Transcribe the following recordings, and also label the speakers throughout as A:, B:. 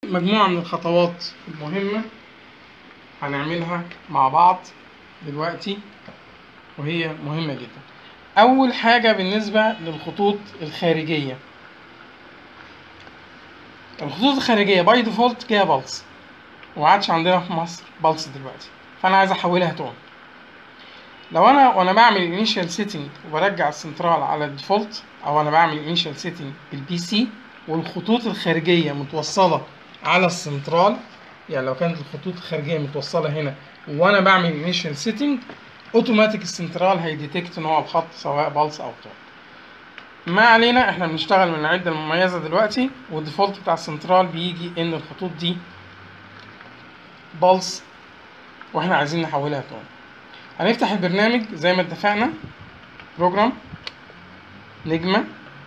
A: مجموعة من الخطوات المهمة هنعملها مع بعض دلوقتي وهي مهمة جدا أول حاجة بالنسبة للخطوط الخارجية الخطوط الخارجية باي ديفولت جاية بلس ومعادش عندنا في مصر بلس دلوقتي فأنا عايز أحولها تون لو أنا وأنا بعمل انيشال سيتنج وبرجع السنترال على الديفولت أو أنا بعمل انيشال سيتنج بالبي سي والخطوط الخارجية متوصلة على السنترال يعني لو كانت الخطوط الخارجية متوصلة هنا وأنا بعمل انيشال سيتنج اوتوماتيك السنترال هيديتكت نوع الخط سواء بالس او تون ما علينا احنا بنشتغل من العده المميزه دلوقتي والديفولت بتاع السنترال بيجي ان الخطوط دي بالس واحنا عايزين نحولها تون هنفتح البرنامج زي ما اتفقنا بروجرام نجمة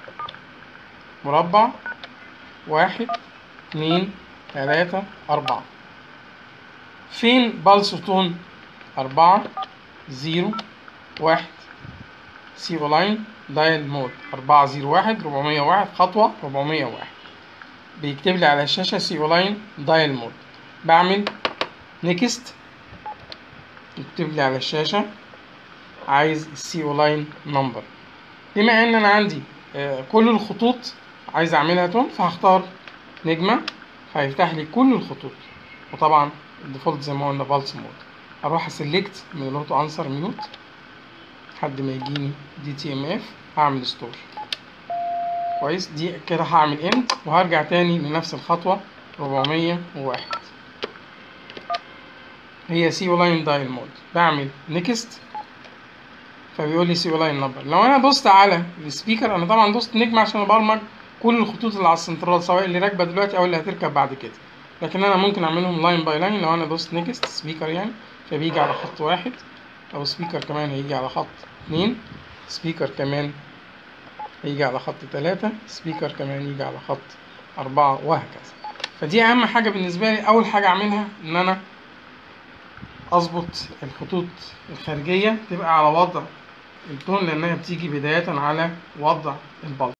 A: مربع واحد اتنين تلاتة أربعة فين بالس وتون أربعة زيرو واحد سي او لاين دايل مود أربعة زيرو واحد ربعمية واحد خطوة ربعمية واحد بيكتب لي على الشاشة سي او لاين دايل مود بعمل نيكست يكتب لي على الشاشة عايز السي او لاين نمبر بما ان انا عندي آه كل الخطوط عايز اعملها تون فهختار نجمة فهيفتح لي كل الخطوط وطبعا الديفولت زي ما قلنا بالس مود اروح اسلكت من الاوتو انسر ميوت لحد ما يجيني دي تي ام اف هعمل ستور كويس دي كده هعمل اند وهرجع تاني لنفس الخطوة 401 هي سي او لاين دايل مود بعمل نيكست فبيقول لي سي او لاين نمبر لو انا دوست على السبيكر انا طبعا دوست نجمة عشان ابرمج كل الخطوط اللي على السنترال سواء اللي راكبه دلوقتي او اللي هتركب بعد كده لكن انا ممكن اعملهم لاين باي لاين لو انا دوست نيكست سبيكر يعني فبيجي على خط واحد او سبيكر كمان هيجي على خط اتنين سبيكر كمان هيجي على خط تلاتة سبيكر كمان يجي على خط أربعة وهكذا فدي أهم حاجة بالنسبة لي أول حاجة أعملها إن أنا أظبط الخطوط الخارجية تبقى على وضع التون لأنها بتيجي بداية على وضع البلط